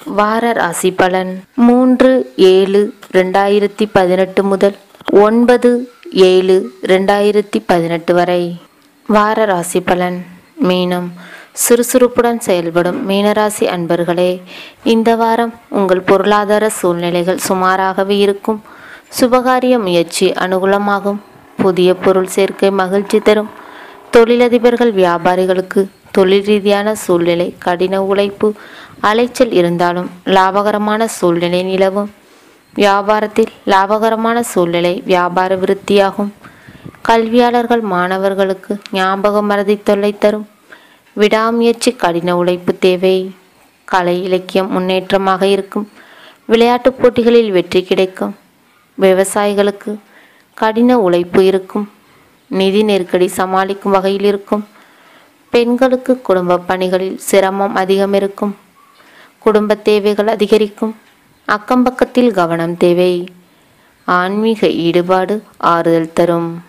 வார ராசி பலன் மூன்று ஏழு ரெண்டாயிரத்தி பதினெட்டு முதல் ஒன்பது ஏழு ரெண்டாயிரத்தி பதினெட்டு வரை வார ராசி பலன் மீனம் சுறுசுறுப்புடன் செயல்படும் மீனராசி அன்பர்களே இந்த வாரம் உங்கள் பொருளாதார சூழ்நிலைகள் சுமாராகவே இருக்கும் சுபகாரிய முயற்சி அனுகூலமாகும் புதிய பொருள் சேர்க்கை மகிழ்ச்சி தரும் தொழிலதிபர்கள் வியாபாரிகளுக்கு தொழில் ரீதியான சூழ்நிலை கடின உழைப்பு அலைச்சல் இருந்தாலும் லாபகரமான சூழ்நிலை நிலவும் வியாபாரத்தில் லாபகரமான சூழ்நிலை வியாபார விருத்தியாகும் கல்வியாளர்கள் மாணவர்களுக்கு ஞாபக மறதி தொல்லை தரும் விடாமுயற்சி கடின உழைப்பு தேவை கலை இலக்கியம் முன்னேற்றமாக இருக்கும் விளையாட்டுப் போட்டிகளில் வெற்றி கிடைக்கும் விவசாயிகளுக்கு கடின உழைப்பு இருக்கும் நிதி நெருக்கடி சமாளிக்கும் வகையில் இருக்கும் பெண்களுக்கு குடும்ப பணிகளில் சிரமம் அதிகம் இருக்கும் குடும்ப தேவைகள் அதிகரிக்கும் அக்கம்பக்கத்தில் கவனம் தேவை ஆன்மீக ஈடுபாடு ஆறுதல் தரும்